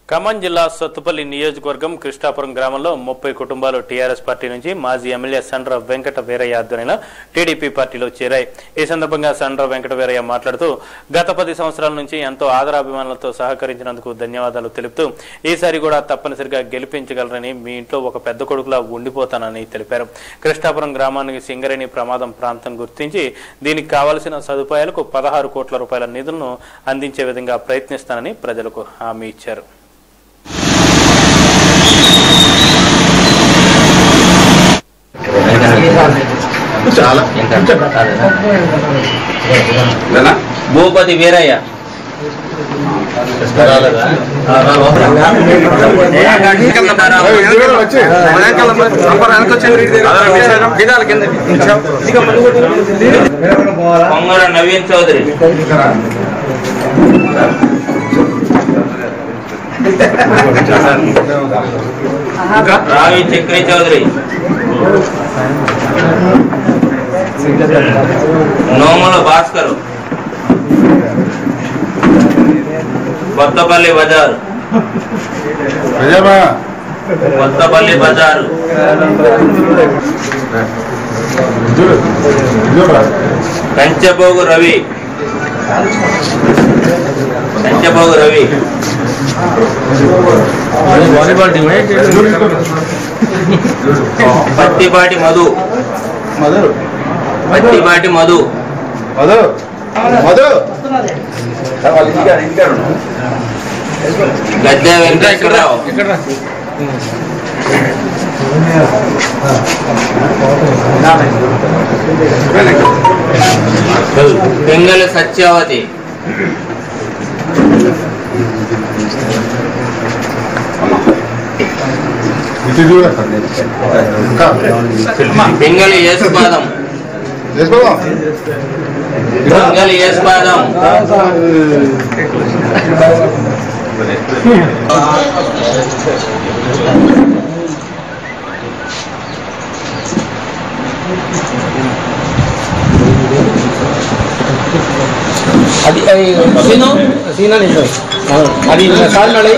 ఖమ్మం జిల్లా సత్తుపల్లి నియోజకవర్గం కృష్ణాపురం గ్రామంలో ముప్పై కుటుంబాలు టీఆర్ఎస్ పార్టీ నుంచి మాజీ ఎమ్మెల్యే సండ్ర వెంకట వీరయ్య ఆధ్వర్యంలో టీడీపీ పార్టీలో చేరాయి ఈ సందర్భంగా సండ్ర వెంకట వీరయ్య మాట్లాడుతూ గత పది సంవత్సరాల నుంచి ఎంతో ఆదరాభిమానులతో సహకరించినందుకు ధన్యవాదాలు తెలుపుతూ ఈసారి కూడా తప్పనిసరిగా గెలిపించగలరని మీ ఇంట్లో ఒక పెద్ద కొడుకులా ఉండిపోతానని తెలిపారు కృష్ణాపురం గ్రామానికి సింగరేణి ప్రమాదం ప్రాంతం గుర్తించి దీనికి కావలసిన సదుపాయాలకు పదహారు కోట్ల రూపాయల నిధులను అందించే విధంగా ప్రయత్నిస్తానని ప్రజలకు హామీ ఇచ్చారు చాలా లేనా? భూపతి వీరయ్య ఏయ్, ఇద్దరు వచ్చి. వెనకాల మరి. సంపర్ వెనక్కి వచ్చేయండి. అదరా విషయం. దిగాలి కిందకి. పొంగర నవీన్ చౌదరి ఇంకా? రావి చక్రి చౌదరి నోముల భాస్కర్ కొత్తపల్లి బజార్ ప్రజామా. కొత్తపల్లి బజార్ ఇద్దరు. ఇద్దరు రా. కంచెబోగు రవి కంచెబోగు రవి ఇద్దరు, ఇద్దరు. పత్తిపాటి మధు మధు పత్తిపాటి మధు మధు మధు గద్దె వెంకటేశ్వరరావు పింగళి సత్యావతి ఇటు చూడు. ఇంకా. పింగళి యేసుపాదం చేసుకోవా? ఇంకా. పింగళి యేసుపాదం అది అది సీను సీనా నిజం అది సార్ నడి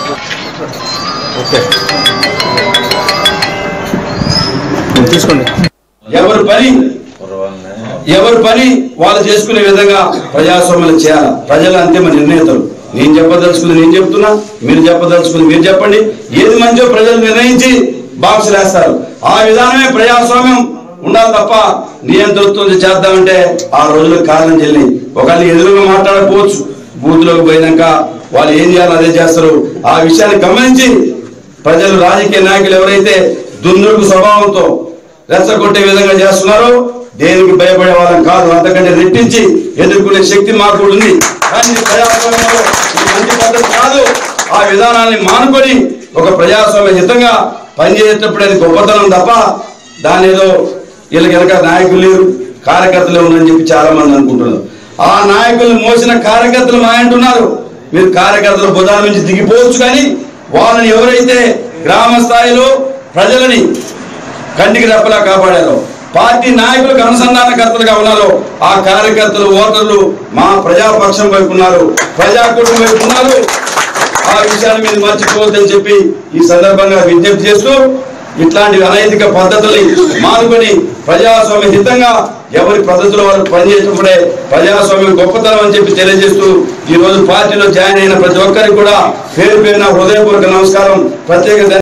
తీసుకోండి ఎవరి పని ఎవరి పని వాళ్ళు చేసుకునే విధంగా ప్రజాస్వామ్యం చేయాలి ప్రజల అంతిమ నిర్ణేతలు నేను చెప్పదలుచుకుంది నేను చెప్తున్నా మీరు చెప్పదలుచుకుంది మీరు చెప్పండి ఏది మంచో ప్రజలు నిర్ణయించి బాక్సులు వేస్తారు ఆ విధానమే ప్రజాస్వామ్యం ఉండాలి తప్ప నియంతృత్వం చేద్దామంటే ఆ రోజులకు కారణం చెల్లి ఒకళ్ళు ఎదురుగా మాట్లాడకపోవచ్చు బూత్లోకి పోయినాక వాళ్ళు ఏం చేయాలో అదే చేస్తారు ఆ విషయాన్ని గమనించి ప్రజలు రాజకీయ నాయకులు ఎవరైతే దుందుడుకు స్వభావంతో రెచ్చగొట్టే విధంగా చేస్తున్నారో దేనికి భయపడే వాళ్ళం కాదు అంతకంటే రెట్టించి ఎదుర్కొనే శక్తి మాకు కూడా ఉంది కానీ ఇది ప్రజాస్వామ్యంలో ఇది మంచి పద్ధతి కాదు ఆ విధానాన్ని మానుకొని ఒక ప్రజాస్వామ్య హితంగా పనిచేసేటప్పుడు అది గొప్పతనం తప్ప దాని ఏదో వీళ్ళకి వెనక నాయకులు లేరు కార్యకర్తలు ఉన్నారని చెప్పి చాలా మంది అనుకుంటున్నారు ఆ నాయకులు మోసిన కార్యకర్తలు మా అంటున్నారు మీరు కార్యకర్తల భుజాల నుంచి దిగిపోవచ్చు కానీ వాళ్ళని ఎవరైతే గ్రామ స్థాయిలో ప్రజలని కంటికి రెప్పలా కాపాడారో పార్టీ నాయకులకు అనుసంధానకర్తలుగా ఉన్నారో ఆ కార్యకర్తలు ఓటర్లు మా ప్రజాపక్షం వైపు ఉన్నారు ప్రజాకూటమి వైపు ఉన్నారు ఆ విషయాన్ని మీరు మర్చిపోవద్దని చెప్పి ఈ సందర్భంగా విజ్ఞప్తి చేస్తూ ఇట్లాంటి అనైతిక పద్ధతుల్ని మానుకొని ప్రజాస్వామ్య హితంగా ఎవరి పద్ధతుల వారు పనిచేసినప్పుడే ప్రజాస్వామ్యం గొప్పతనం అని చెప్పి తెలియజేస్తూ ఈ రోజు పార్టీలో జాయిన్ అయిన ప్రతి ఒక్కరికి కూడా పేరు పేరున హృదయపూర్వక నమస్కారం ప్రత్యేక ధన్య-